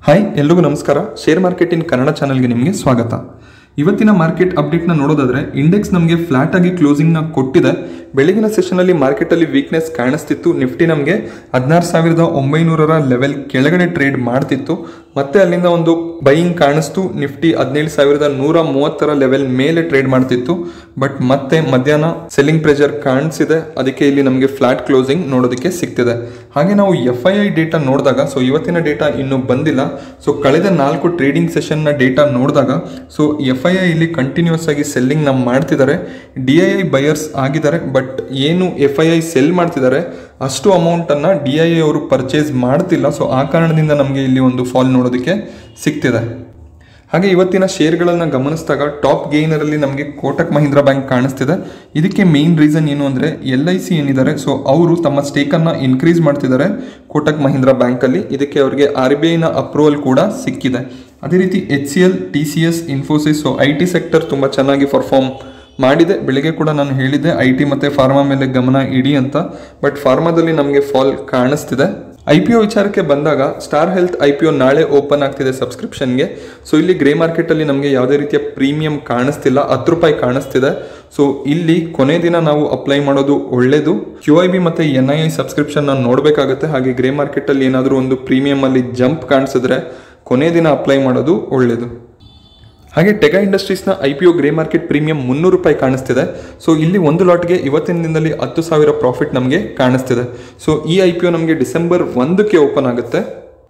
hi ಎಲ್ರಿಗೂ ನಮಸ್ಕಾರ share market in Kannada ಚಾನಲ್ಗೆ ನಿಮಗೆ ಸ್ವಾಗತ ಇವತ್ತಿನ ಮಾರ್ಕೆಟ್ ಅಪ್ಡೇಟ್ನ ನೋಡೋದಾದ್ರೆ ಇಂಡೆಕ್ಸ್ ನಮಗೆ ಫ್ಲಾಟ್ ಆಗಿ ಕ್ಲೋಸಿಂಗ್ನ ಕೊಟ್ಟಿದೆ ಬೆಳಗಿನ ಸೆಷನಲ್ಲಿ ಮಾರ್ಕೆಟಲ್ಲಿ ವೀಕ್ನೆಸ್ ಕಾಣಿಸ್ತಿತ್ತು ನಿಫ್ಟಿ ನಮಗೆ ಹದಿನಾರು ಸಾವಿರದ ಒಂಬೈನೂರರ ಲೆವೆಲ್ ಕೆಳಗಡೆ ಟ್ರೇಡ್ ಮಾಡ್ತಿತ್ತು ಮತ್ತೆ ಅಲ್ಲಿಂದ ಒಂದು ಬೈಯಿಂಗ್ ಕಾಣಿಸ್ತು ನಿಫ್ಟಿ ಹದಿನೇಳು ಸಾವಿರದ ನೂರ ಮೂವತ್ತರ ಲೆವೆಲ್ ಮೇಲೆ ಟ್ರೇಡ್ ಮಾಡ್ತಿತ್ತು ಬಟ್ ಮತ್ತೆ ಮಧ್ಯಾಹ್ನ ಸೆಲ್ಲಿಂಗ್ ಪ್ರೆಷರ್ ಕಾಣಿಸಿದೆ ಅದಕ್ಕೆ ಇಲ್ಲಿ ನಮಗೆ ಫ್ಲಾಟ್ ಕ್ಲೋಸಿಂಗ್ ನೋಡೋದಕ್ಕೆ ಸಿಗ್ತಿದೆ ಹಾಗೆ ನಾವು ಎಫ್ ಐ ಐ ಡೇಟಾ ನೋಡಿದಾಗ ಸೊ ಇವತ್ತಿನ ಡೇಟಾ ಇನ್ನೂ ಬಂದಿಲ್ಲ ಸೊ ಕಳೆದ ನಾಲ್ಕು ಟ್ರೇಡಿಂಗ್ ಸೆಷನ್ನ ಡೇಟಾ ನೋಡಿದಾಗ ಸೊ ಎಫ್ ಐ ಐ ಇಲ್ಲಿ ಕಂಟಿನ್ಯೂಸ್ ಆಗಿ ಸೆಲ್ಲಿಂಗ್ ನ ಮಾಡ್ತಿದ್ದಾರೆ ಡಿ ಐ ಐ ಬಯರ್ಸ್ ಆಗಿದ್ದಾರೆ ಬಟ್ ಏನು ಎಫ್ ಐ ಐ ಸೆಲ್ ಮಾಡ್ತಿದ್ದಾರೆ ಅಷ್ಟು ಅಮೌಂಟನ್ನು ಡಿ ಐ ಐ ಅವರು ಪರ್ಚೇಸ್ ಮಾಡ್ತಿಲ್ಲ ಸೊ ಆ ಕಾರಣದಿಂದ ನಮಗೆ ಇಲ್ಲಿ ಒಂದು ಫಾಲ್ ನೋಡೋದಕ್ಕೆ ಸಿಗ್ತಿದೆ ಹಾಗೆ ಇವತ್ತಿನ ಶೇರ್ಗಳನ್ನು ಗಮನಿಸಿದಾಗ ಟಾಪ್ ಗೇನರಲ್ಲಿ ನಮಗೆ ಕೋಟಕ್ ಮಹೀಂದ್ರಾ ಬ್ಯಾಂಕ್ ಕಾಣಿಸ್ತಿದೆ ಇದಕ್ಕೆ ಮೇನ್ ರೀಸನ್ ಏನು ಅಂದರೆ ಎಲ್ ಐ ಸಿ ಏನಿದ್ದಾರೆ ಸೊ ಅವರು ತಮ್ಮ ಸ್ಟೇಕನ್ನು ಇನ್ಕ್ರೀಸ್ ಮಾಡ್ತಿದ್ದಾರೆ ಕೋಟಕ್ ಮಹೀಂದ್ರಾ ಬ್ಯಾಂಕಲ್ಲಿ ಇದಕ್ಕೆ ಅವರಿಗೆ ಆರ್ ಬಿ ಐನ ಅಪ್ರೂವಲ್ ಕೂಡ ಸಿಕ್ಕಿದೆ ಅದೇ ರೀತಿ H C L T C S Infosys so I T sector ತುಂಬ ಚೆನ್ನಾಗಿ ಪರ್ಫಾರ್ಮ್ ಮಾಡಿದೆ ಬೆಳಿಗ್ಗೆ ಕೂಡ ನಾನು ಹೇಳಿದ್ದೆ ಐ ಟಿ ಮತ್ತು ಫಾರ್ಮಾ ಮೇಲೆ ಗಮನ ಇಡಿ ಅಂತ ಬಟ್ ಫಾರ್ಮಾದಲ್ಲಿ ನಮಗೆ ಫಾಲ್ ಕಾಣಿಸ್ತಿದೆ ಐ ಪಿ ಒ ವಿಚಾರಕ್ಕೆ ಬಂದಾಗ star health I P O ನಾಳೆ ಓಪನ್ ಆಗ್ತಿದೆ ಸಬ್ಸ್ಕ್ರಿಪ್ಷನ್ಗೆ ಸೊ ಇಲ್ಲಿ ಗ್ರೇ ಮಾರ್ಕೆಟಲ್ಲಿ ನಮಗೆ ಯಾವುದೇ ರೀತಿಯ ಪ್ರೀಮಿಯಂ ಕಾಣಿಸ್ತಿಲ್ಲ ಹತ್ತು ರೂಪಾಯಿ ಕಾಣಿಸ್ತಿದೆ ಸೊ ಇಲ್ಲಿ ಕೊನೆ ದಿನ ನಾವು ಅಪ್ಲೈ ಮಾಡೋದು ಒಳ್ಳೇದು ಕ್ಯೂ ಐ ಬಿ ಮತ್ತು ಎನ್ ಐ ಐ ಸಬ್ಸ್ಕ್ರಿಪ್ಷನ್ ನೋಡಬೇಕಾಗುತ್ತೆ ಹಾಗೆ ಗ್ರೇ ಮಾರ್ಕೆಟಲ್ಲಿ ಏನಾದರೂ ಒಂದು ಪ್ರೀಮಿಯಂ ಅಲ್ಲಿ ಜಂಪ್ ಕಾಣಿಸಿದ್ರೆ ಕೊನೆ ದಿನ ಅಪ್ಲೈ ಮಾಡೋದು ಒಳ್ಳೇದು ಹಾಗೆ ಟೆಗಾ ಇಂಡಸ್ಟ್ರೀಸ್ನ I P O grey market premium ಮುನ್ನೂರು ರೂಪಾಯಿ ಕಾಣಿಸ್ತಿದೆ ಸೊ ಇಲ್ಲಿ ಒಂದು ಲಾಟ್ಗೆ ಇವತ್ತಿನ ದಿನದಲ್ಲಿ ಹತ್ತು ಸಾವಿರ ಪ್ರಾಫಿಟ್ ನಮಗೆ ಕಾಣಿಸ್ತಿದೆ ಸೊ ಈ ಐ ಪಿ ಒ ನಮಗೆ ಡಿಸೆಂಬರ್ ಒಂದಕ್ಕೆ ಓಪನ್ ಆಗುತ್ತೆ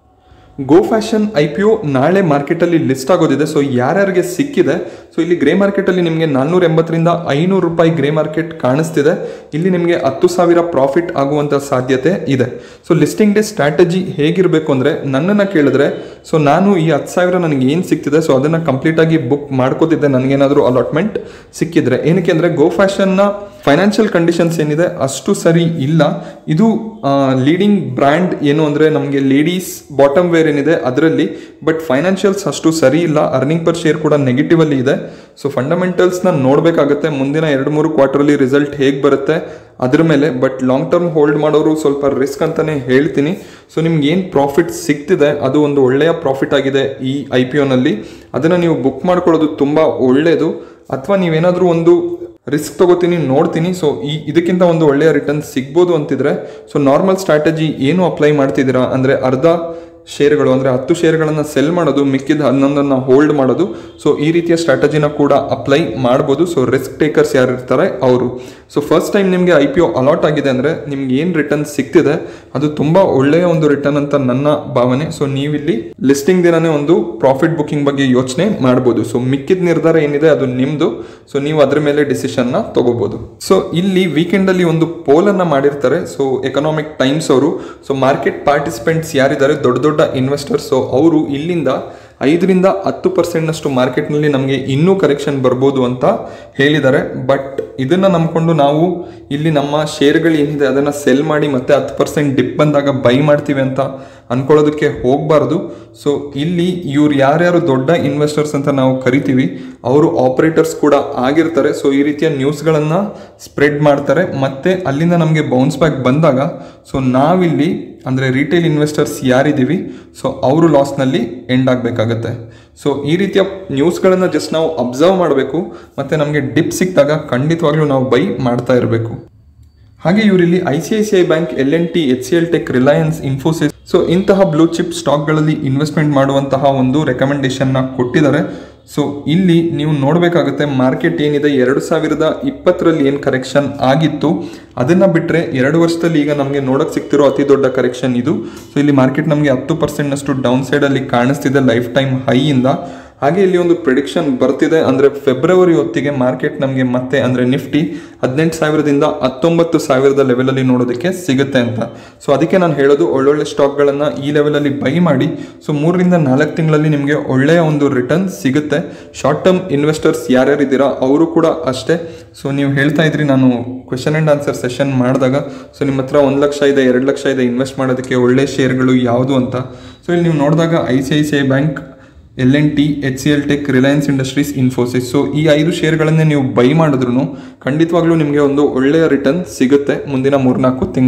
Go Fashion I P O ನಾಳೆ ಮಾರ್ಕೆಟಲ್ಲಿ ಲಿಸ್ಟ್ ಆಗೋದಿದೆ ಸೊ ಯಾರ್ಯಾರಿಗೆ ಸಿಕ್ಕಿದೆ ಸೊ ಇಲ್ಲಿ ಗ್ರೇ ಮಾರ್ಕೆಟಲ್ಲಿ ನಿಮಗೆ ನಾನ್ನೂರ ಎಂಬತ್ತರಿಂದ ಐನೂರು ರೂಪಾಯಿ ಗ್ರೇ ಮಾರ್ಕೆಟ್ ಕಾಣಿಸ್ತಿದೆ ಇಲ್ಲಿ ನಿಮಗೆ ಹತ್ತು ಸಾವಿರ ಪ್ರಾಫಿಟ್ ಆಗುವಂಥ ಸಾಧ್ಯತೆ ಇದೆ ಸೊ ಲಿಸ್ಟಿಂಗ್ ಡೇ ಸ್ಟ್ರಾಟಜಿ ಹೇಗಿರಬೇಕು ಅಂದರೆ ನನ್ನನ್ನು ಕೇಳಿದ್ರೆ ಸೊ ನಾನು ಈ ಹತ್ತು ಸಾವಿರ ನನಗೆ ಏನು ಸಿಕ್ತಿದೆ ಸೊ ಅದನ್ನು ಕಂಪ್ಲೀಟಾಗಿ ಬುಕ್ ಮಾಡ್ಕೋತಿದ್ದೆ ನನಗೇನಾದರೂ ಅಲಾಟ್ಮೆಂಟ್ ಸಿಕ್ಕಿದ್ರೆ ಏನಕ್ಕೆ ಅಂದರೆ ಗೋ ಫ್ಯಾಷನ್ನ ಫೈನಾನ್ಷಿಯಲ್ ಕಂಡೀಷನ್ಸ್ ಏನಿದೆ ಅಷ್ಟು ಸರಿ ಇಲ್ಲ ಇದು ಲೀಡಿಂಗ್ ಬ್ರ್ಯಾಂಡ್ ಏನು ಅಂದರೆ ನಮಗೆ ಲೇಡೀಸ್ ಬಾಟಮ್ ವೇರ್ ಏನಿದೆ ಅದರಲ್ಲಿ ಬಟ್ ಫೈನಾನ್ಷಿಯಲ್ಸ್ ಅಷ್ಟು ಸರಿ ಇಲ್ಲ ಅರ್ನಿಂಗ್ ಪರ್ ಶೇರ್ ಕೂಡ ನೆಗೆಟಿವ್ ಅಲ್ಲಿ ಇದೆ ಸೊ ಫಂಡಮೆಂಟಲ್ಸ್ನ ನೋಡಬೇಕಾಗುತ್ತೆ ಮುಂದಿನ ಎರಡು ಮೂರು ಕ್ವಾರ್ಟರ್ಲಿ ರಿಸಲ್ಟ್ ಹೇಗೆ ಬರುತ್ತೆ ಅದ್ರ ಮೇಲೆ ಬಟ್ ಲಾಂಗ್ ಟರ್ಮ್ ಹೋಲ್ಡ್ ಮಾಡೋರು ಸ್ವಲ್ಪ ರಿಸ್ಕ್ ಅಂತಾನೆ ಹೇಳ್ತೀನಿ ಸೊ ನಿಮ್ಗೆ ಏನು ಪ್ರಾಫಿಟ್ ಸಿಗ್ತಿದೆ ಅದು ಒಂದು ಒಳ್ಳೆಯ ಪ್ರಾಫಿಟ್ ಆಗಿದೆ ಈ ಐ ಪಿ ಒನಲ್ಲಿ ಅದನ್ನು ನೀವು ಬುಕ್ ಮಾಡ್ಕೊಳ್ಳೋದು ತುಂಬ ಒಳ್ಳೆಯದು ಅಥವಾ ನೀವೇನಾದರೂ ಒಂದು ರಿಸ್ಕ್ ತಗೋತೀನಿ ನೋಡ್ತೀನಿ ಸೊ ಈ ಇದಕ್ಕಿಂತ ಒಂದು ಒಳ್ಳೆಯ ರಿಟರ್ನ್ ಸಿಗ್ಬೋದು ಅಂತಿದ್ರೆ ಸೊ ನಾರ್ಮಲ್ ಸ್ಟ್ರಾಟಜಿ ಏನು ಅಪ್ಲೈ ಮಾಡ್ತಿದ್ದೀರಾ ಅಂದರೆ ಅರ್ಧ ಶೇರ್ಗಳು ಅಂದರೆ ಹತ್ತು ಶೇರ್ಗಳನ್ನು ಸೆಲ್ ಮಾಡೋದು ಮಿಕ್ಕಿದ ಹನ್ನೊಂದನ್ನು ಹೋಲ್ಡ್ ಮಾಡೋದು ಸೊ ಈ ರೀತಿಯ ಸ್ಟ್ರಾಟಜಿನ ಕೂಡ ಅಪ್ಲೈ ಮಾಡ್ಬೋದು ಸೊ ರಿಸ್ಕ್ ಟೇಕರ್ಸ್ ಯಾರು ಇರ್ತಾರೆ ಅವರು ಸೊ ಫಸ್ಟ್ ಟೈಮ್ ನಿಮಗೆ ಐ ಪಿ ಒ ಅಲಾಟ್ ಆಗಿದೆ ಅಂದರೆ ನಿಮ್ಗೆ ಏನು ರಿಟರ್ನ್ ಸಿಗ್ತಿದೆ ಅದು ತುಂಬ ಒಳ್ಳೆಯ ಒಂದು ರಿಟರ್ನ್ ಅಂತ ನನ್ನ ಭಾವನೆ ಸೊ ನೀವಿಲ್ಲಿ ಲಿಸ್ಟಿಂಗ್ ದಿನನೇ ಒಂದು ಪ್ರಾಫಿಟ್ ಬುಕಿಂಗ್ ಬಗ್ಗೆ ಯೋಚನೆ ಮಾಡ್ಬೋದು ಸೊ ಮಿಕ್ಕಿದ ನಿರ್ಧಾರ ಏನಿದೆ ಅದು ನಿಮ್ಮದು ಸೊ ನೀವು ಅದ್ರ ಮೇಲೆ ಡಿಸಿಷನ್ನ ತಗೋಬಹುದು ಸೊ ಇಲ್ಲಿ ವೀಕೆಂಡಲ್ಲಿ ಒಂದು ಪೋಲನ್ನು ಮಾಡಿರ್ತಾರೆ ಸೊ ಎಕನಾಮಿಕ್ ಟೈಮ್ಸ್ ಅವರು ಸೊ ಮಾರ್ಕೆಟ್ ಪಾರ್ಟಿಸಿಪೆಂಟ್ಸ್ ಯಾರಿದ್ದಾರೆ ದೊಡ್ಡ ದೊಡ್ಡ ಇನ್ವೆಸ್ಟರ್ಸ್ ಸೊ ಅವರು ಇಲ್ಲಿಂದ ಐದರಿಂದ ಹತ್ತು ಪರ್ಸೆಂಟ್ನಷ್ಟು ಮಾರ್ಕೆಟ್ನಲ್ಲಿ ನಮಗೆ ಇನ್ನೂ ಕರೆಕ್ಷನ್ ಬರ್ಬೋದು ಅಂತ ಹೇಳಿದ್ದಾರೆ ಬಟ್ ಇದನ್ನು ನಂಬ್ಕೊಂಡು ನಾವು ಇಲ್ಲಿ ನಮ್ಮ ಶೇರ್ಗಳು ಏನಿದೆ ಅದನ್ನು ಸೆಲ್ ಮಾಡಿ ಮತ್ತೆ ಹತ್ತು ಪರ್ಸೆಂಟ್ ಡಿಪ್ ಬಂದಾಗ ಬೈ ಮಾಡ್ತೀವಿ ಅಂತ ಅನ್ಕೊಳ್ಳೋದಕ್ಕೆ ಹೋಗಬಾರ್ದು ಸೊ ಇಲ್ಲಿ ಇವ್ರು ಯಾರ್ಯಾರು ದೊಡ್ಡ ಇನ್ವೆಸ್ಟರ್ಸ್ ಅಂತ ನಾವು ಕರಿತೀವಿ ಅವರು ಆಪರೇಟರ್ಸ್ ಕೂಡ ಆಗಿರ್ತಾರೆ ಸೊ ಈ ರೀತಿಯ ನ್ಯೂಸ್ಗಳನ್ನು ಸ್ಪ್ರೆಡ್ ಮಾಡ್ತಾರೆ ಮತ್ತೆ ಅಲ್ಲಿಂದ ನಮಗೆ ಬೌನ್ಸ್ ಬ್ಯಾಕ್ ಬಂದಾಗ ಸೊ ನಾವಿಲ್ಲಿ ಅಂದರೆ ರಿಟೇಲ್ ಇನ್ವೆಸ್ಟರ್ಸ್ ಯಾರಿದ್ದೀವಿ ಸೊ ಅವರು ಲಾಸ್ನಲ್ಲಿ ಎಂಡ್ ಆಗಬೇಕಾಗತ್ತೆ ಸೊ ಈ ರೀತಿಯ ನ್ಯೂಸ್ಗಳನ್ನು ಜಸ್ಟ್ ನಾವು ಅಬ್ಸರ್ವ್ ಮಾಡಬೇಕು ಮತ್ತು ನಮಗೆ ಡಿಪ್ ಸಿಕ್ಕಿದಾಗ ಖಂಡಿತವಾಗ್ಲೂ ನಾವು ಬೈ ಮಾಡ್ತಾ ಇರಬೇಕು ಹಾಗೆ ಇವರಿಲ್ಲಿ I C I C I bank L N T H C L tech Reliance Infosys so ಇಂತಹ ಬ್ಲೂ ಚಿಪ್ ಸ್ಟಾಕ್ಗಳಲ್ಲಿ ಇನ್ವೆಸ್ಟ್ಮೆಂಟ್ ಮಾಡುವಂತಹ ಒಂದು ರೆಕಮೆಂಡೇಶನ್ನ ಕೊಟ್ಟಿದ್ದಾರೆ ಸೊ ಇಲ್ಲಿ ನೀವು ನೋಡಬೇಕಾಗುತ್ತೆ ಮಾರ್ಕೆಟ್ ಏನಿದೆ ಎರಡು ಸಾವಿರದ ಇಪ್ಪತ್ತರಲ್ಲಿ ಏನು ಕರೆಕ್ಷನ್ ಆಗಿತ್ತು ಅದನ್ನು ಬಿಟ್ಟರೆ ಎರಡು ವರ್ಷದಲ್ಲಿ ಈಗ ನಮಗೆ ನೋಡೋಕೆ ಸಿಗ್ತಿರೋ ಅತಿ ದೊಡ್ಡ ಕರೆಕ್ಷನ್ ಇದು ಸೊ ಇಲ್ಲಿ ಮಾರ್ಕೆಟ್ ನಮಗೆ ಹತ್ತು ಪರ್ಸೆಂಟ್ನಷ್ಟು ಡೌನ್ ಸೈಡಲ್ಲಿ ಕಾಣಿಸ್ತಿದೆ ಲೈಫ್ ಟೈಮ್ ಹೈಯಿಂದ ಹಾಗೆ ಇಲ್ಲಿ ಒಂದು ಪ್ರಿಡಿಕ್ಷನ್ ಬರ್ತಿದೆ ಅಂದರೆ ಫೆಬ್ರವರಿ ಹೊತ್ತಿಗೆ ಮಾರ್ಕೆಟ್ ನಮಗೆ ಮತ್ತೆ ಅಂದರೆ ನಿಫ್ಟಿ ಹದಿನೆಂಟು ಸಾವಿರದಿಂದ ಹತ್ತೊಂಬತ್ತು ಸಾವಿರದ ಲೆವೆಲಲ್ಲಿ ನೋಡೋದಕ್ಕೆ ಸಿಗುತ್ತೆ ಅಂತ ಸೊ ಅದಕ್ಕೆ ನಾನು ಹೇಳೋದು ಒಳ್ಳೊಳ್ಳೆ ಸ್ಟಾಕ್ಗಳನ್ನು ಈ ಲೆವೆಲಲ್ಲಿ ಬೈ ಮಾಡಿ ಸೊ ಮೂರರಿಂದ ನಾಲ್ಕು ತಿಂಗಳಲ್ಲಿ ನಿಮಗೆ ಒಳ್ಳೆಯ ಒಂದು ರಿಟರ್ನ್ ಸಿಗುತ್ತೆ ಶಾರ್ಟ್ ಟರ್ಮ್ ಇನ್ವೆಸ್ಟರ್ಸ್ ಯಾರ್ಯಾರಿದ್ದೀರಾ ಅವರು ಕೂಡ ಅಷ್ಟೇ ಸೊ ನೀವು ಹೇಳ್ತಾ ಇದ್ರಿ ನಾನು ಕ್ವೆಶನ್ ಆ್ಯಂಡ್ ಆನ್ಸರ್ ಸೆಷನ್ ಮಾಡಿದಾಗ ಸೊ ನಿಮ್ಮ ಹತ್ರ ಒಂದು ಲಕ್ಷ ಇದೆ ಎರಡು ಲಕ್ಷ ಇದೆ ಇನ್ವೆಸ್ಟ್ ಮಾಡೋದಕ್ಕೆ ಒಳ್ಳೆ ಶೇರ್ಗಳು ಯಾವುದು ಅಂತ ಸೊ ಇಲ್ಲಿ ನೀವು ನೋಡಿದಾಗ I C I C I bank L N T H C L tech Reliance industries Infosys so ಈ ಐದು ಶೇರ್ಗಳನ್ನೇ ನೀವು ಬೈ ಮಾಡಿದ್ರು ಖಂಡಿತವಾಗ್ಲೂ ನಿಮಗೆ ಒಂದು ಒಳ್ಳೆಯ ರಿಟರ್ನ್ ಸಿಗುತ್ತೆ ಮುಂದಿನ ಮೂರ್ನಾಲ್ಕು ತಿಂಗಳಲ್ಲಿ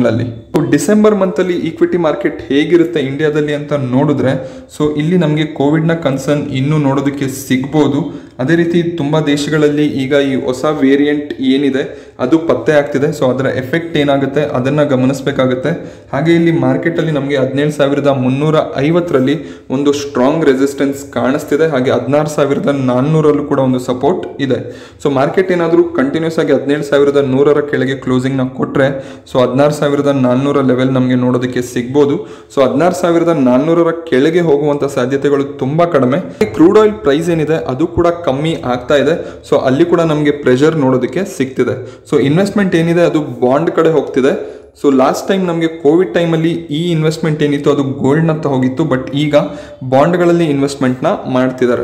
ಡಿಸೆಂಬರ್ ಮಂತಲ್ಲಿ ಈಕ್ವಿಟಿ ಮಾರ್ಕೆಟ್ ಹೇಗಿರುತ್ತೆ ಇಂಡಿಯಾದಲ್ಲಿ ಅಂತ ನೋಡಿದ್ರೆ ಸೊ ಇಲ್ಲಿ ನಮಗೆ ಕೋವಿಡ್ನ ಕನ್ಸರ್ನ್ ಇನ್ನೂ ನೋಡೋದಕ್ಕೆ ಸಿಗ್ಬೋದು ಅದೇ ರೀತಿ ತುಂಬ ದೇಶಗಳಲ್ಲಿ ಈಗ ಈ ಹೊಸ ವೇರಿಯಂಟ್ ಏನಿದೆ ಅದು ಪತ್ತೆ ಆಗ್ತಿದೆ ಸೊ ಅದರ ಎಫೆಕ್ಟ್ ಏನಾಗುತ್ತೆ ಅದನ್ನು ಗಮನಿಸಬೇಕಾಗುತ್ತೆ ಹಾಗೆ ಇಲ್ಲಿ ಮಾರ್ಕೆಟಲ್ಲಿ ನಮಗೆ ಹದಿನೇಳು ಸಾವಿರದ ಮುನ್ನೂರ ಐವತ್ತರಲ್ಲಿ ಒಂದು ಸ್ಟ್ರಾಂಗ್ ರೆಸಿಸ್ಟೆನ್ಸ್ ಕಾಣಿಸ್ತಿದೆ ಹಾಗೆ ಹದಿನಾರು ಸಾವಿರದ ನಾನ್ನೂರಲ್ಲೂ ಕೂಡ ಒಂದು ಸಪೋರ್ಟ್ ಇದೆ ಸೊ ಮಾರ್ಕೆಟ್ ಏನಾದರೂ ಕಂಟಿನ್ಯೂಸ್ ಆಗಿ ಹದಿನೇಳು ಸಾವಿರದ ನೂರರ ಕೆಳಗೆ ಕ್ಲೋಸಿಂಗ್ನ ಕೊಟ್ಟರೆ ಸೊ ಹದಿನಾರು ಸಾವಿರದ ನಾನ್ನೂರ ಲೆವೆಲ್ ನಮಗೆ ನೋಡೋದಕ್ಕೆ ಸಿಗ್ಬೋದು ಸೊ ಹದಿನಾರು ಸಾವಿರದ ನಾನ್ನೂರರ ಕೆಳಗೆ ಹೋಗುವಂಥ ಸಾಧ್ಯತೆಗಳು ತುಂಬ ಕಡಿಮೆ ಕ್ರೂಡ್ ಆಯಿಲ್ ಪ್ರೈಸ್ ಏನಿದೆ ಅದು ಕೂಡ ಕಮ್ಮಿ ಆಗ್ತಾ ಇದೆ ಸೊ ಅಲ್ಲಿ ಕೂಡ ನಮಗೆ ಪ್ರೆಷರ್ ನೋಡೋದಕ್ಕೆ ಸಿಗ್ತಿದೆ ಸೊ ಇನ್ವೆಸ್ಟ್ಮೆಂಟ್ ಏನಿದೆ ಅದು ಬಾಂಡ್ ಕಡೆ ಹೋಗ್ತಿದೆ ಸೊ ಲಾಸ್ಟ್ ಟೈಮ್ ನಮಗೆ ಕೋವಿಡ್ ಟೈಮಲ್ಲಿ ಈ ಇನ್ವೆಸ್ಟ್ಮೆಂಟ್ ಏನಿತ್ತು ಅದು ಗೋಲ್ಡ್ನತ್ತ ಹೋಗಿತ್ತು ಬಟ್ ಈಗ ಬಾಂಡ್ಗಳಲ್ಲಿ ಇನ್ವೆಸ್ಟ್ಮೆಂಟ್ನ ಮಾಡ್ತಿದ್ದಾರೆ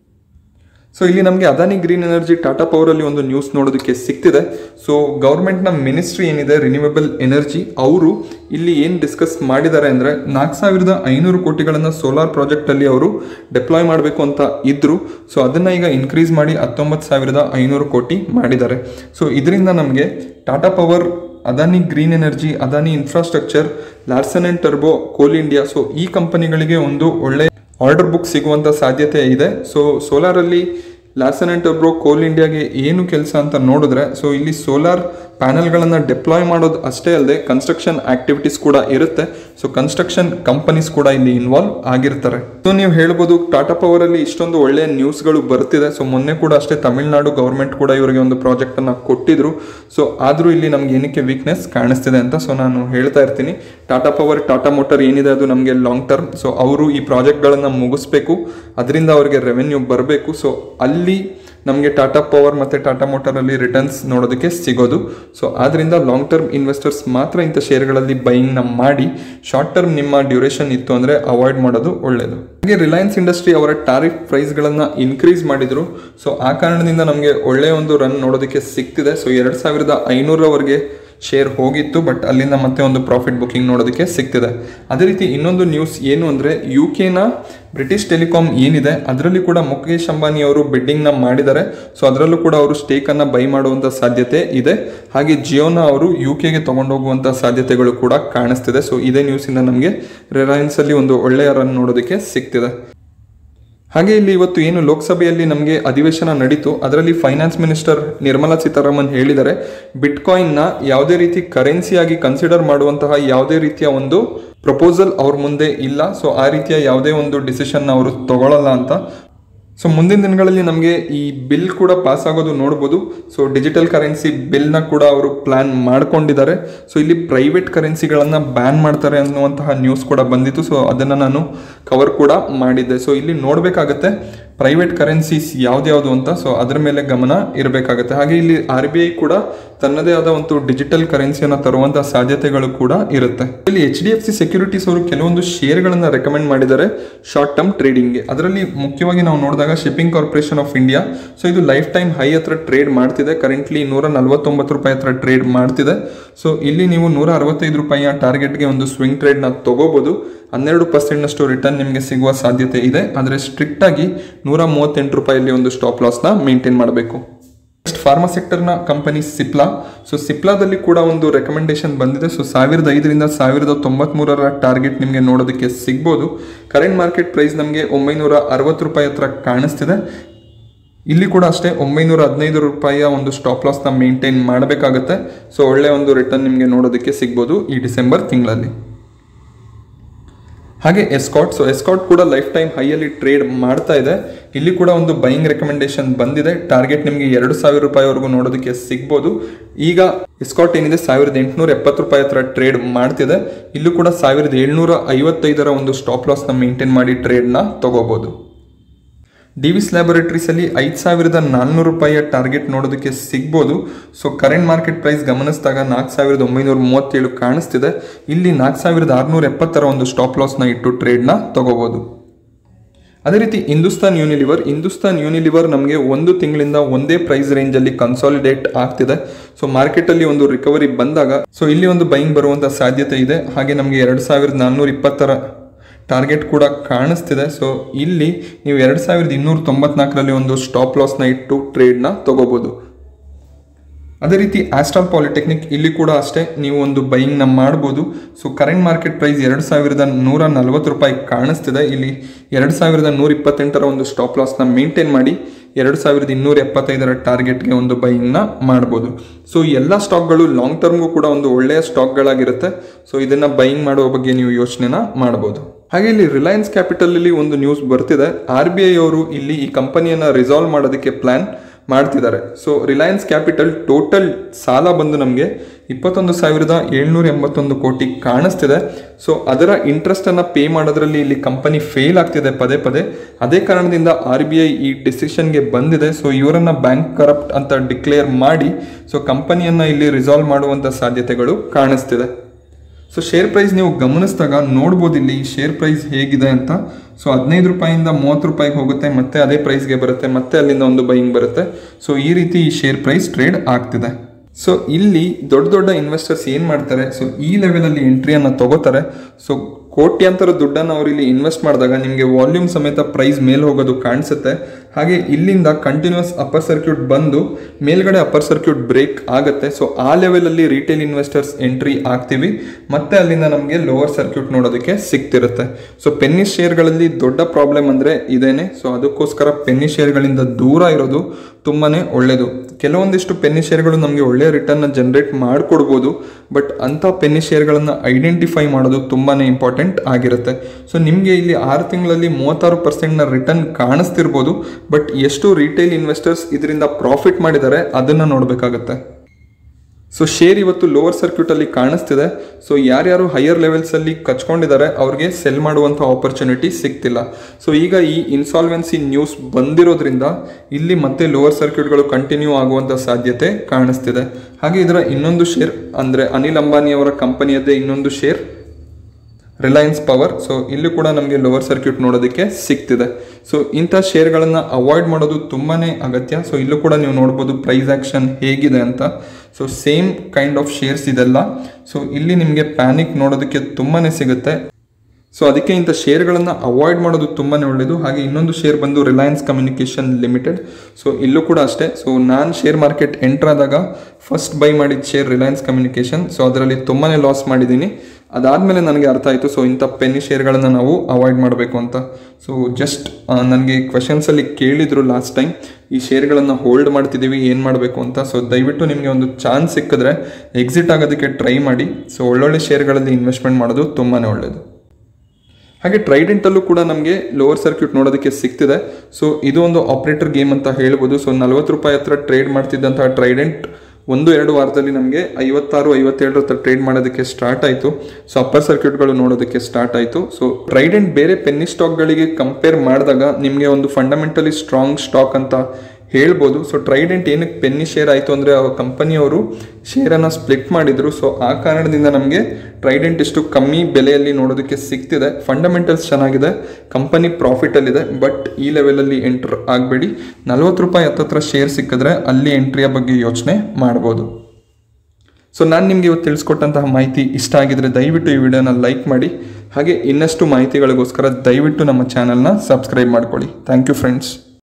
ಸೊ ಇಲ್ಲಿ ನಮಗೆ ಅದಾನಿ ಗ್ರೀನ್ ಎನರ್ಜಿ ಟಾಟಾ ಪವರಲ್ಲಿ ಒಂದು ನ್ಯೂಸ್ ನೋಡೋದಕ್ಕೆ ಸಿಗ್ತಿದೆ ಸೊ ಗೌರ್ಮೆಂಟ್ನ ಮಿನಿಸ್ಟ್ರಿ ಏನಿದೆ ರಿನ್ಯೂವೇಬಲ್ ಎನರ್ಜಿ ಅವರು ಇಲ್ಲಿ ಏನು ಡಿಸ್ಕಸ್ ಮಾಡಿದ್ದಾರೆ ಅಂದರೆ ನಾಲ್ಕು ಸಾವಿರದ ಐನೂರು ಕೋಟಿಗಳನ್ನು ಸೋಲಾರ್ ಪ್ರಾಜೆಕ್ಟಲ್ಲಿ ಅವರು ಡಿಪ್ಲಾಯ್ ಮಾಡಬೇಕು ಅಂತ ಇದ್ದರು ಸೊ ಅದನ್ನು ಈಗ ಇನ್ಕ್ರೀಸ್ ಮಾಡಿ ಹತ್ತೊಂಬತ್ತು ಸಾವಿರದ ಐನೂರು ಕೋಟಿ ಮಾಡಿದ್ದಾರೆ ಸೊ ಇದರಿಂದ ನಮಗೆ Tata power Adani green energy Adani infrastructure Larsen and ಟರ್ಬೋ ಕೋಲ್ ಇಂಡಿಯಾ ಸೊ ಈ ಕಂಪನಿಗಳಿಗೆ ಒಂದು ಒಳ್ಳೆ ಆರ್ಡರ್ ಬುಕ್ ಸಿಗುವಂಥ ಸಾಧ್ಯತೆ ಇದೆ ಸೊ ಸೋಲಾರಲ್ಲಿ ಲಾರ್ಸನ್ ಆ್ಯಂಡ್ ಟರ್ಬೋ ಕೋಲ್ ಇಂಡಿಯಾಗೆ ಏನು ಕೆಲಸ ಅಂತ ನೋಡಿದ್ರೆ ಸೊ ಇಲ್ಲಿ ಸೋಲಾರ್ ಪ್ಯಾನಲ್ಗಳನ್ನು ಡಿಪ್ಲಾಯ್ ಮಾಡೋದು ಅಷ್ಟೇ ಅಲ್ಲದೆ ಕನ್ಸ್ಟ್ರಕ್ಷನ್ ಆಕ್ಟಿವಿಟೀಸ್ ಕೂಡ ಇರುತ್ತೆ ಸೊ ಕನ್ಸ್ಟ್ರಕ್ಷನ್ ಕಂಪನೀಸ್ ಕೂಡ ಇಲ್ಲಿ ಇನ್ವಾಲ್ವ್ ಆಗಿರ್ತಾರೆ ಸೊ ನೀವು ಹೇಳ್ಬೋದು ಟಾಟಾ ಪವರ್ ಅಲ್ಲಿ ಇಷ್ಟೊಂದು ಒಳ್ಳೆಯ ನ್ಯೂಸ್ಗಳು ಬರ್ತಿದೆ ಸೊ ಮೊನ್ನೆ ಕೂಡ ಅಷ್ಟೇ ತಮಿಳುನಾಡು ಗೌರ್ಮೆಂಟ್ ಕೂಡ ಇವರಿಗೆ ಒಂದು ಪ್ರಾಜೆಕ್ಟ್ ಅನ್ನ ಕೊಟ್ಟಿದ್ರು ಸೊ ಆದ್ರೂ ಇಲ್ಲಿ ನಮ್ಗೆ ಏನಕ್ಕೆ ವೀಕ್ನೆಸ್ ಕಾಣಿಸ್ತಿದೆ ಅಂತ ಸೊ ನಾನು ಹೇಳ್ತಾ ಇರ್ತೀನಿ ಟಾಟಾ ಪವರ್ ಟಾಟಾ ಮೋಟರ್ ಏನಿದೆ ಅದು ನಮಗೆ ಲಾಂಗ್ ಟರ್ಮ್ ಸೊ ಅವರು ಈ ಪ್ರಾಜೆಕ್ಟ್ಗಳನ್ನು ಮುಗಿಸ್ಬೇಕು ಅದರಿಂದ ಅವರಿಗೆ ರೆವೆನ್ಯೂ ಬರಬೇಕು ಸೊ ಅಲ್ಲಿ ನಮಗೆ ಟಾಟಾ ಪವರ್ ಮತ್ತು ಟಾಟಾ ಮೋಟರಲ್ಲಿ ರಿಟರ್ನ್ಸ್ ನೋಡೋದಕ್ಕೆ ಸಿಗೋದು ಸೊ ಆದ್ದರಿಂದ ಲಾಂಗ್ ಟರ್ಮ್ ಇನ್ವೆಸ್ಟರ್ಸ್ ಮಾತ್ರ ಇಂಥ ಶೇರ್ಗಳಲ್ಲಿ ಬೈಯಿಂಗ್ನ ಮಾಡಿ ಶಾರ್ಟ್ ಟರ್ಮ್ ನಿಮ್ಮ ಡ್ಯೂರೇಷನ್ ಇತ್ತು ಅಂದರೆ ಅವಾಯ್ಡ್ ಮಾಡೋದು ಒಳ್ಳೆಯದು ಹಾಗೆ ರಿಲಯನ್ಸ್ ಇಂಡಸ್ಟ್ರಿ ಅವರ ಟಾರಿಫ್ ಪ್ರೈಸ್ಗಳನ್ನು ಇನ್ಕ್ರೀಸ್ ಮಾಡಿದರು ಸೊ ಆ ಕಾರಣದಿಂದ ನಮಗೆ ಒಳ್ಳೆಯ ಒಂದು ರನ್ ನೋಡೋದಕ್ಕೆ ಸಿಗ್ತಿದೆ ಸೊ ಎರಡು ಸಾವಿರದ ಐನೂರವರೆಗೆ ಶೇರ್ ಹೋಗಿತ್ತು ಬಟ್ ಅಲ್ಲಿಂದ ಮತ್ತೆ ಒಂದು ಪ್ರಾಫಿಟ್ ಬುಕಿಂಗ್ ನೋಡೋದಕ್ಕೆ ಸಿಗ್ತಿದೆ ಅದೇ ರೀತಿ ಇನ್ನೊಂದು ನ್ಯೂಸ್ ಏನು ಅಂದರೆ ಯು ಕೆನ ಬ್ರಿಟಿಷ್ ಟೆಲಿಕಾಂ ಏನಿದೆ ಅದರಲ್ಲಿ ಕೂಡ ಮುಖೇಶ್ ಅಂಬಾನಿ ಅವರು ಬಿಡ್ಡಿಂಗ್ನ ಮಾಡಿದ್ದಾರೆ ಸೊ ಅದರಲ್ಲೂ ಕೂಡ ಅವರು ಸ್ಟೇಕನ್ನು ಬೈ ಮಾಡುವಂಥ ಸಾಧ್ಯತೆ ಇದೆ ಹಾಗೆ ಜಿಯೋನ ಅವರು ಯು ಕೆಗೆ ತೊಗೊಂಡೋಗುವಂಥ ಸಾಧ್ಯತೆಗಳು ಕೂಡ ಕಾಣಿಸ್ತಿದೆ ಸೊ ಇದೇ ನ್ಯೂಸಿಂದ ನಮಗೆ ರಿಲಯನ್ಸಲ್ಲಿ ಒಂದು ಒಳ್ಳೆಯ ರನ್ ನೋಡೋದಕ್ಕೆ ಸಿಗ್ತಿದೆ ಹಾಗೆ ಇಲ್ಲಿ ಇವತ್ತು ಏನು ಲೋಕಸಭೆಯಲ್ಲಿ ನಮಗೆ ಅಧಿವೇಶನ ನಡೀತು ಅದರಲ್ಲಿ ಫೈನಾನ್ಸ್ ಮಿನಿಸ್ಟರ್ ನಿರ್ಮಲಾ ಸೀತಾರಾಮನ್ ಹೇಳಿದ್ದಾರೆ ಬಿಟ್ಕಾಯಿನ್ನ ಯಾವುದೇ ರೀತಿ ಕರೆನ್ಸಿಯಾಗಿ ಕನ್ಸಿಡರ್ ಮಾಡುವಂತಹ ಯಾವುದೇ ರೀತಿಯ ಒಂದು ಪ್ರಪೋಸಲ್ ಅವ್ರ ಮುಂದೆ ಇಲ್ಲ ಸೊ ಆ ರೀತಿಯ ಯಾವುದೇ ಒಂದು ಡಿಸಿಷನ್ನ ಅವರು ತಗೊಳ್ಳಲ್ಲ ಅಂತ ಸೊ ಮುಂದಿನ ದಿನಗಳಲ್ಲಿ ನಮಗೆ ಈ ಬಿಲ್ ಕೂಡ ಪಾಸ್ ಆಗೋದು ನೋಡ್ಬೋದು ಸೊ ಡಿಜಿಟಲ್ ಕರೆನ್ಸಿ ಬಿಲ್ನ ಕೂಡ ಅವರು ಪ್ಲಾನ್ ಮಾಡ್ಕೊಂಡಿದ್ದಾರೆ ಸೊ ಇಲ್ಲಿ ಪ್ರೈವೇಟ್ ಕರೆನ್ಸಿಗಳನ್ನು ಬ್ಯಾನ್ ಮಾಡ್ತಾರೆ ಅನ್ನುವಂತಹ ನ್ಯೂಸ್ ಕೂಡ ಬಂದಿತ್ತು ಸೊ ಅದನ್ನು ನಾನು ಕವರ್ ಕೂಡ ಮಾಡಿದ್ದೆ ಸೊ ಇಲ್ಲಿ ನೋಡಬೇಕಾಗತ್ತೆ ಪ್ರೈವೇಟ್ ಕರೆನ್ಸೀಸ್ ಯಾವ್ದ್ಯಾವುದು ಅಂತ ಸೊ ಅದರ ಮೇಲೆ ಗಮನ ಇರಬೇಕಾಗತ್ತೆ ಹಾಗೆ ಇಲ್ಲಿ ಆರ್ ಬಿ ಐ ಕೂಡ ತನ್ನದೇ ಆದ ಒಂದು ಡಿಜಿಟಲ್ ಕರೆನ್ಸಿಯನ್ನು ತರುವಂತಹ ಸಾಧ್ಯತೆಗಳು ಕೂಡ ಇರುತ್ತೆ ಇಲ್ಲಿ H D F C securities ಅವರು ಕೆಲವೊಂದು ಶೇರ್ಗಳನ್ನು ರೆಕಮೆಂಡ್ ಮಾಡಿದ್ದಾರೆ ಶಾರ್ಟ್ ಟರ್ಮ್ ಟ್ರೇಡಿಂಗ್ಗೆ ಅದರಲ್ಲಿ ಮುಖ್ಯವಾಗಿ ನಾವು ನೋಡಿದಾಗ shipping corporation of India so ಇದು ಲೈಫ್ ಟೈಮ್ ಹೈ ಹತ್ರ ಟ್ರೇಡ್ ಮಾಡ್ತಿದೆ ಕರೆಂಟ್ಲಿ ನೂರ ನಲವತ್ತೊಂಬತ್ತು ರೂಪಾಯಿ ಹತ್ರ ಟ್ರೇಡ್ ಮಾಡ್ತಿದೆ ಸೊ ಇಲ್ಲಿ ನೀವು ನೂರ ಅರವತ್ತೈದು ರೂಪಾಯಿಯ ಟಾರ್ಗೆಟ್ಗೆ ಒಂದು ಸ್ವಿಂಗ್ ಟ್ರೇಡ್ನ ತಗೋಬಹುದು ಹನ್ನೆರಡು ಪರ್ಸೆಂಟ್ನಷ್ಟು ರಿಟರ್ನ್ ನಿಮಗೆ ಸಿಗುವ ಸಾಧ್ಯತೆ ಇದೆ ಆದರೆ ಸ್ಟ್ರಿಕ್ಟ್ ಆಗಿ ನೂರ ಮೂವತ್ತೆಂಟು ರೂಪಾಯಲ್ಲಿ ಒಂದು ಸ್ಟಾಪ್ ಲಾಸ್ನ ಮೇಂಟೈನ್ ಮಾಡಬೇಕು ನೆಕ್ಸ್ಟ್ ಫಾರ್ಮಾ ಸೆಕ್ಟರ್ನ ಕಂಪನಿ ಸಿಪ್ಲಾ ಸೊ ಸಿಪ್ಲಾದಲ್ಲಿ ಕೂಡ ಒಂದು ರೆಕಮೆಂಡೇಶನ್ ಬಂದಿದೆ ಸೊ ಸಾವಿರದ ಐದರಿಂದ ಸಾವಿರದ ತೊಂಬತ್ಮೂರರ ಟಾರ್ಗೆಟ್ ನಿಮಗೆ ನೋಡೋದಕ್ಕೆ ಸಿಗ್ಬೋದು ಕರೆಂಟ್ ಮಾರ್ಕೆಟ್ ಪ್ರೈಸ್ ನಮಗೆ ಒಂಬೈನೂರ ಅರವತ್ತು ರೂಪಾಯಿ ಹತ್ರ ಕಾಣಿಸ್ತಿದೆ ಇಲ್ಲಿ ಕೂಡ ಅಷ್ಟೇ ಒಂಬೈನೂರ ಹದಿನೈದು ರೂಪಾಯಿಯ ಒಂದು ಸ್ಟಾಪ್ ಲಾಸ್ನ ಮೇಂಟೈನ್ ಮಾಡಬೇಕಾಗುತ್ತೆ ಸೊ ಒಳ್ಳೆಯ ಒಂದು ರಿಟರ್ನ್ ನಿಮಗೆ ನೋಡೋದಕ್ಕೆ ಸಿಗ್ಬೋದು ಈ ಡಿಸೆಂಬರ್ ತಿಂಗಳಲ್ಲಿ ಹಾಗೆ ಎಸ್ಕಾಟ್ ಸೊ ಎಸ್ಕಾಟ್ ಕೂಡ ಲೈಫ್ ಟೈಮ್ ಹೈಯಲ್ಲಿ ಟ್ರೇಡ್ ಮಾಡ್ತಾ ಇದೆ ಇಲ್ಲಿ ಕೂಡ ಒಂದು ಬೈಯಿಂಗ್ ರೆಕಮೆಂಡೇಶನ್ ಬಂದಿದೆ ಟಾರ್ಗೆಟ್ ನಿಮಗೆ ಎರಡು ಸಾವಿರ ರೂಪಾಯಿವರೆಗೂ ನೋಡೋದಕ್ಕೆ ಸಿಗ್ಬೋದು ಈಗ ಎಸ್ಕಾಟ್ ಏನಿದೆ ಸಾವಿರದ ಎಂಟುನೂರ ಎಪ್ಪತ್ತು ರೂಪಾಯಿ ಹತ್ರ ಟ್ರೇಡ್ ಮಾಡ್ತಿದೆ ಇಲ್ಲೂ ಕೂಡ ಸಾವಿರದ ಏಳ್ನೂರ ಐವತ್ತೈದರ ಒಂದು ಸ್ಟಾಪ್ ಲಾಸ್ನ ಮೇಂಟೈನ್ ಮಾಡಿ ಟ್ರೇಡ್ನ ತಗೋಬಹುದು ಡಿವಿಸ್ ಲ್ಯಾಬೊರೇಟರೀಸ್ ಅಲ್ಲಿ ಐದು ಸಾವಿರದ ನಾಲ್ನೂರು ರೂಪಾಯಿಯ ಟಾರ್ಗೆಟ್ ನೋಡೋದಕ್ಕೆ ಸಿಗ್ಬೋದು ಸೊ ಕರೆಂಟ್ ಮಾರ್ಕೆಟ್ ಪ್ರೈಸ್ ಗಮನಿಸಿದಾಗ ನಾಲ್ಕು ಸಾವಿರದ ಒಂಬೈನೂರ ಮೂವತ್ತೇಳು ಕಾಣಿಸ್ತಿದೆ ಇಲ್ಲಿ ನಾಲ್ಕು ಸಾವಿರದ ಆರುನೂರ ಎಪ್ಪತ್ತರ ಒಂದು ಸ್ಟಾಪ್ ಲಾಸ್ನ ಇಟ್ಟು ಟ್ರೇಡ್ನ ತಗೋಬೋದು ಅದೇ ರೀತಿ ಹಿಂದೂಸ್ತಾನ್ ಯೂನಿಲಿವರ್ ಹಿಂದೂಸ್ತಾನ್ ಯೂನಿಲಿವರ್ ನಮಗೆ ಒಂದು ತಿಂಗಳಿಂದ ಒಂದೇ ಪ್ರೈಸ್ ರೇಂಜಲ್ಲಿ ಕನ್ಸಾಲಿಡೇಟ್ ಆಗ್ತಿದೆ ಸೊ ಮಾರ್ಕೆಟಲ್ಲಿ ಒಂದು ರಿಕವರಿ ಬಂದಾಗ ಸೊ ಇಲ್ಲಿ ಒಂದು ಬೈಂಗ್ ಬರುವಂಥ ಸಾಧ್ಯತೆ ಇದೆ ಹಾಗೆ ನಮಗೆ ಎರಡು ಸಾವಿರದ ನಾನ್ನೂರ ಇಪ್ಪತ್ತರ ಟಾರ್ಗೆಟ್ ಕೂಡ ಕಾಣಿಸ್ತಿದೆ ಸೊ ಇಲ್ಲಿ ನೀವು ಎರಡು ಸಾವಿರದ ಇನ್ನೂರ ತೊಂಬತ್ನಾಲ್ಕರಲ್ಲಿ ಒಂದು ಸ್ಟಾಪ್ ಲಾಸ್ನ ಇಟ್ಟು ಟ್ರೇಡ್ನ ತಗೋಬೋದು ಅದೇ ರೀತಿ ಆಸ್ಟ್ರಾಲ್ ಪಾಲಿಟೆಕ್ನಿಕ್ ಇಲ್ಲಿ ಕೂಡ ಅಷ್ಟೇ ನೀವು ಒಂದು ಬೈಯಿಂಗ್ನ ಮಾಡ್ಬೋದು ಸೊ ಕರೆಂಟ್ ಮಾರ್ಕೆಟ್ ಪ್ರೈಸ್ ಎರಡು ಸಾವಿರದ ನೂರ ನಲ್ವತ್ತು ರೂಪಾಯಿ ಕಾಣಿಸ್ತಿದೆ ಇಲ್ಲಿ ಎರಡು ಸಾವಿರದ ನೂರ ಇಪ್ಪತ್ತೆಂಟರ ಒಂದು ಸ್ಟಾಪ್ ಲಾಸ್ನ ಮೇಂಟೈನ್ ಮಾಡಿ ಎರಡು ಸಾವಿರದ ಇನ್ನೂರ ಎಪ್ಪತ್ತೈದರ ಟಾರ್ಗೆಟ್ಗೆ ಒಂದು ಬೈಯಿಂಗ್ನ ಮಾಡ್ಬೋದು ಸೊ ಎಲ್ಲ ಸ್ಟಾಕ್ಗಳು ಲಾಂಗ್ ಟರ್ಮ್ಗೂ ಕೂಡ ಒಂದು ಒಳ್ಳೆಯ ಸ್ಟಾಕ್ಗಳಾಗಿರುತ್ತೆ ಸೊ ಇದನ್ನು ಬೈಯಿಂಗ್ ಮಾಡುವ ಬಗ್ಗೆ ನೀವು ಯೋಚನೆನ ಮಾಡ್ಬೋದು ಹಾಗೆ ಇಲ್ಲಿ ರಿಲಯನ್ಸ್ ಕ್ಯಾಪಿಟಲಲ್ಲಿ ಒಂದು ನ್ಯೂಸ್ ಬರ್ತಿದೆ ಆರ್ ಬಿ ಐ ಅವರು ಇಲ್ಲಿ ಈ ಕಂಪನಿಯನ್ನು ರಿಸಾಲ್ವ್ ಮಾಡೋದಕ್ಕೆ ಪ್ಲ್ಯಾನ್ ಮಾಡ್ತಿದ್ದಾರೆ ಸೊ ರಿಲಯನ್ಸ್ ಕ್ಯಾಪಿಟಲ್ ಟೋಟಲ್ ಸಾಲ ಬಂದು ನಮಗೆ ಇಪ್ಪತ್ತೊಂದು ಸಾವಿರದ ಏಳ್ನೂರ ಎಂಬತ್ತೊಂದು ಕೋಟಿ ಕಾಣಿಸ್ತಿದೆ ಸೊ ಅದರ ಇಂಟ್ರೆಸ್ಟನ್ನು ಪೇ ಮಾಡೋದ್ರಲ್ಲಿ ಇಲ್ಲಿ ಕಂಪನಿ ಫೇಲ್ ಆಗ್ತಿದೆ ಪದೇ ಪದೇ ಅದೇ ಕಾರಣದಿಂದ ಆರ್ ಬಿ ಐ ಈ ಡಿಸಿಷನ್ಗೆ ಬಂದಿದೆ ಸೊ ಇವರನ್ನು ಬ್ಯಾಂಕ್ ಕರಪ್ಟ್ ಅಂತ ಡಿಕ್ಲೇರ್ ಮಾಡಿ ಸೊ ಕಂಪನಿಯನ್ನು ಇಲ್ಲಿ ರಿಸಾಲ್ವ್ ಮಾಡುವಂಥ ಸಾಧ್ಯತೆಗಳು ಕಾಣಿಸ್ತಿದೆ ಸೊ ಶೇರ್ ಪ್ರೈಸ್ ನೀವು ಗಮನಿಸಿದಾಗ ನೋಡ್ಬೋದು ಇಲ್ಲಿ ಈ ಶೇರ್ ಪ್ರೈಸ್ ಹೇಗಿದೆ ಅಂತ ಸೊ ಹದಿನೈದು ರೂಪಾಯಿಂದ ಮೂವತ್ತು ರೂಪಾಯಿಗೆ ಹೋಗುತ್ತೆ ಮತ್ತೆ ಅದೇ ಪ್ರೈಸ್ಗೆ ಬರುತ್ತೆ ಮತ್ತೆ ಅಲ್ಲಿಂದ ಒಂದು ಬೈಯಿಂಗ್ ಬರುತ್ತೆ ಸೊ ಈ ರೀತಿ ಈ ಶೇರ್ ಪ್ರೈಸ್ ಟ್ರೇಡ್ ಆಗ್ತಿದೆ ಸೊ ಇಲ್ಲಿ ದೊಡ್ಡ ದೊಡ್ಡ ಇನ್ವೆಸ್ಟರ್ಸ್ ಏನು ಮಾಡ್ತಾರೆ ಸೊ ಈ ಲೆವೆಲಲ್ಲಿ ಎಂಟ್ರಿಯನ್ನು ತಗೋತಾರೆ ಸೊ ಕೋಟ್ಯಾಂತರ ದುಡ್ಡನ್ನು ಅವರು ಇಲ್ಲಿ ಇನ್ವೆಸ್ಟ್ ಮಾಡಿದಾಗ ನಿಮಗೆ ವಾಲ್ಯೂಮ್ ಸಮೇತ ಪ್ರೈಸ್ ಮೇಲೆ ಹೋಗೋದು ಕಾಣಿಸುತ್ತೆ ಹಾಗೆ ಇಲ್ಲಿಂದ ಕಂಟಿನ್ಯೂಸ್ ಅಪ್ಪರ್ ಸರ್ಕ್ಯೂಟ್ ಬಂದು ಮೇಲ್ಗಡೆ ಅಪ್ಪರ್ ಸರ್ಕ್ಯೂಟ್ ಬ್ರೇಕ್ ಆಗುತ್ತೆ ಸೊ ಆ ಲೆವೆಲಲ್ಲಿ ರಿಟೇಲ್ ಇನ್ವೆಸ್ಟರ್ಸ್ ಎಂಟ್ರಿ ಆಗ್ತೀವಿ ಮತ್ತೆ ಅಲ್ಲಿಂದ ನಮಗೆ ಲೋವರ್ ಸರ್ಕ್ಯೂಟ್ ನೋಡೋದಕ್ಕೆ ಸಿಗ್ತಿರುತ್ತೆ ಸೊ ಪೆನ್ನಿ ಶೇರ್ಗಳಲ್ಲಿ ದೊಡ್ಡ ಪ್ರಾಬ್ಲಮ್ ಅಂದರೆ ಇದೇನೆ ಸೊ ಅದಕ್ಕೋಸ್ಕರ ಪೆನ್ನಿ ಶೇರ್ಗಳಿಂದ ದೂರ ಇರೋದು ತುಂಬಾ ಒಳ್ಳೆಯದು ಕೆಲವೊಂದಿಷ್ಟು ಪೆನ್ನಿ ಶೇರ್ಗಳು ನಮಗೆ ಒಳ್ಳೆಯ ರಿಟರ್ನ್ನ ಜನರೇಟ್ ಮಾಡಿಕೊಡ್ಬೋದು ಬಟ್ ಅಂಥ ಪೆನ್ನಿ ಶೇರ್ಗಳನ್ನು ಐಡೆಂಟಿಫೈ ಮಾಡೋದು ತುಂಬಾ ಇಂಪಾರ್ಟೆಂಟ್ ಆಗಿರುತ್ತೆ ಸೊ ನಿಮಗೆ ಇಲ್ಲಿ ಆರು ತಿಂಗಳಲ್ಲಿ ಮೂವತ್ತಾರು ಪರ್ಸೆಂಟ್ನ ರಿಟರ್ನ್ ಕಾಣಿಸ್ತಿರ್ಬೋದು ಬಟ್ ಎಷ್ಟು ರಿಟೇಲ್ ಇನ್ವೆಸ್ಟರ್ಸ್ ಇದರಿಂದ ಪ್ರಾಫಿಟ್ ಮಾಡಿದ್ದಾರೆ ಅದನ್ನು ನೋಡಬೇಕಾಗತ್ತೆ ಸೊ ಶೇರ್ ಇವತ್ತು ಲೋವರ್ ಸರ್ಕ್ಯೂಟಲ್ಲಿ ಕಾಣಿಸ್ತಿದೆ ಸೊ ಯಾರ್ಯಾರು ಹೈಯರ್ ಲೆವೆಲ್ಸಲ್ಲಿ ಕಚ್ಕೊಂಡಿದ್ದಾರೆ ಅವ್ರಿಗೆ ಸೆಲ್ ಮಾಡುವಂಥ ಆಪರ್ಚುನಿಟಿ ಸಿಗ್ತಿಲ್ಲ ಸೊ ಈಗ ಈ ಇನ್ಸಾಲ್ವೆನ್ಸಿ ನ್ಯೂಸ್ ಬಂದಿರೋದ್ರಿಂದ ಇಲ್ಲಿ ಮತ್ತೆ ಲೋವರ್ ಸರ್ಕ್ಯೂಟ್ಗಳು ಕಂಟಿನ್ಯೂ ಆಗುವಂಥ ಸಾಧ್ಯತೆ ಕಾಣಿಸ್ತಿದೆ ಹಾಗೆ ಇದರ ಇನ್ನೊಂದು ಶೇರ್ ಅಂದರೆ ಅನಿಲ್ ಅಂಬಾನಿಯವರ ಕಂಪನಿಯದ್ದೇ ಇನ್ನೊಂದು ಶೇರ್ ರಿಲಯನ್ಸ್ ಪವರ್ ಸೊ ಇಲ್ಲೂ ಕೂಡ ನಮಗೆ ಲೋವರ್ ಸರ್ಕ್ಯೂಟ್ ನೋಡೋದಕ್ಕೆ ಸಿಗ್ತಿದೆ ಸೊ ಇಂಥ ಶೇರ್ಗಳನ್ನು ಅವಾಯ್ಡ್ ಮಾಡೋದು ತುಂಬಾ ಅಗತ್ಯ ಸೊ ಇಲ್ಲೂ ಕೂಡ ನೀವು ನೋಡ್ಬೋದು ಪ್ರೈಸ್ ಆ್ಯಕ್ಷನ್ ಹೇಗಿದೆ ಅಂತ so same kind of shares ಇದೆಲ್ಲ ಸೊ ಇಲ್ಲಿ ನಿಮಗೆ ಪ್ಯಾನಿಕ್ ನೋಡೋದಕ್ಕೆ ತುಂಬಾ ಸಿಗುತ್ತೆ ಸೊ ಅದಕ್ಕೆ ಇಂಥ ಶೇರ್ಗಳನ್ನು ಅವಾಯ್ಡ್ ಮಾಡೋದು ತುಂಬಾ ಒಳ್ಳೆಯದು ಹಾಗೆ ಇನ್ನೊಂದು ಶೇರ್ ಬಂದು ರಿಲಯನ್ಸ್ ಕಮ್ಯುನಿಕೇಷನ್ ಲಿಮಿಟೆಡ್ ಸೊ ಇಲ್ಲೂ ಕೂಡ ಅಷ್ಟೇ ಸೊ ನಾನು ಶೇರ್ ಮಾರ್ಕೆಟ್ ಎಂಟರ್ ಆದಾಗ ಫಸ್ಟ್ ಬೈ ಮಾಡಿದ ಶೇರ್ ರಿಲಯನ್ಸ್ ಕಮ್ಯುನಿಕೇಷನ್ ಸೊ ಅದರಲ್ಲಿ ತುಂಬಾ ಲಾಸ್ ಮಾಡಿದ್ದೀನಿ ಅದಾದಮೇಲೆ ನನಗೆ ಅರ್ಥ ಆಯಿತು ಸೊ ಇಂಥ ಪೆನ್ನಿ ಶೇರ್ಗಳನ್ನು ನಾವು ಅವಾಯ್ಡ್ ಮಾಡಬೇಕು ಅಂತ ಸೊ ಜಸ್ಟ್ ನನಗೆ ಕ್ವೆಶನ್ಸಲ್ಲಿ ಕೇಳಿದರು ಲಾಸ್ಟ್ ಟೈಮ್ ಈ ಶೇರ್ಗಳನ್ನು ಹೋಲ್ಡ್ ಮಾಡ್ತಿದ್ದೀವಿ ಏನು ಮಾಡಬೇಕು ಅಂತ ಸೊ ದಯವಿಟ್ಟು ನಿಮಗೆ ಒಂದು ಚಾನ್ಸ್ ಸಿಕ್ಕಿದ್ರೆ ಎಕ್ಸಿಟ್ ಆಗೋದಕ್ಕೆ ಟ್ರೈ ಮಾಡಿ ಸೊ ಒಳ್ಳೊಳ್ಳೆ ಶೇರ್ಗಳಲ್ಲಿ ಇನ್ವೆಸ್ಟ್ಮೆಂಟ್ ಮಾಡೋದು ತುಂಬಾ ಒಳ್ಳೆಯದು ಹಾಗೆ ಟ್ರೈಡೆಂಟಲ್ಲೂ ಕೂಡ ನಮಗೆ ಲೋವರ್ ಸರ್ಕ್ಯೂಟ್ ನೋಡೋದಕ್ಕೆ ಸಿಗ್ತಿದೆ ಸೊ ಇದು ಒಂದು ಆಪ್ರೇಟರ್ ಗೇಮ್ ಅಂತ ಹೇಳ್ಬೋದು ಸೊ ನಲ್ವತ್ತು ರೂಪಾಯಿ ಹತ್ರ ಟ್ರೇಡ್ ಮಾಡ್ತಿದ್ದಂತಹ ಟ್ರೈಡೆಂಟ್ ಒಂದು ಎರಡು ವಾರದಲ್ಲಿ ನಮಗೆ ಐವತ್ತಾರು ಐವತ್ತೇಳರ ಹತ್ರ ಟ್ರೇಡ್ ಮಾಡೋದಕ್ಕೆ ಸ್ಟಾರ್ಟ್ ಆಯಿತು ಸೊ ಅಪ್ಪರ್ ಸರ್ಕ್ಯೂಟ್ಗಳು ನೋಡೋದಕ್ಕೆ ಸ್ಟಾರ್ಟ್ ಆಯಿತು ಸೊ ಟ್ರೈಡೆಂಟ್ ಬೇರೆ ಪೆನ್ನಿ ಸ್ಟಾಕ್ಗಳಿಗೆ ಕಂಪೇರ್ ಮಾಡಿದಾಗ ನಿಮಗೆ ಒಂದು ಫಂಡಮೆಂಟಲಿ ಸ್ಟ್ರಾಂಗ್ ಸ್ಟಾಕ್ ಅಂತ ಹೇಳ್ಬೋದು ಸೊ ಟ್ರೈಡೆಂಟ್ ಏನಕ್ಕೆ ಪೆನ್ನಿ ಶೇರ್ ಆಯಿತು ಅಂದರೆ ಆ ಕಂಪನಿಯವರು ಶೇರನ್ನು ಸ್ಪ್ಲಿಟ್ ಮಾಡಿದರು ಸೊ ಆ ಕಾರಣದಿಂದ ನಮಗೆ ಟ್ರೈಡೆಂಟ್ ಇಷ್ಟು ಕಮ್ಮಿ ಬೆಲೆಯಲ್ಲಿ ನೋಡೋದಕ್ಕೆ ಸಿಗ್ತಿದೆ ಫಂಡಮೆಂಟಲ್ಸ್ ಚೆನ್ನಾಗಿದೆ ಕಂಪನಿ ಪ್ರಾಫಿಟಲ್ಲಿದೆ ಬಟ್ ಈ ಲೆವೆಲಲ್ಲಿ ಎಂಟ್ರ್ ಆಗಬೇಡಿ ನಲ್ವತ್ತು ರೂಪಾಯಿ ಹತ್ತತ್ರ ಶೇರ್ ಸಿಕ್ಕಿದ್ರೆ ಅಲ್ಲಿ ಎಂಟ್ರಿಯ ಬಗ್ಗೆ ಯೋಚನೆ ಮಾಡ್ಬೋದು ಸೊ ನಾನು ನಿಮಗೆ ಇವತ್ತು ತಿಳಿಸ್ಕೊಟ್ಟಂತಹ ಮಾಹಿತಿ ಇಷ್ಟ ಆಗಿದ್ರೆ ದಯವಿಟ್ಟು ಈ ವಿಡಿಯೋನ ಲೈಕ್ ಮಾಡಿ ಹಾಗೆ ಇನ್ನಷ್ಟು ಮಾಹಿತಿಗಳಿಗೋಸ್ಕರ ದಯವಿಟ್ಟು ನಮ್ಮ ಚಾನಲ್ನ ಸಬ್ಸ್ಕ್ರೈಬ್ ಮಾಡ್ಕೊಳ್ಳಿ ಥ್ಯಾಂಕ್ ಯು ಫ್ರೆಂಡ್ಸ್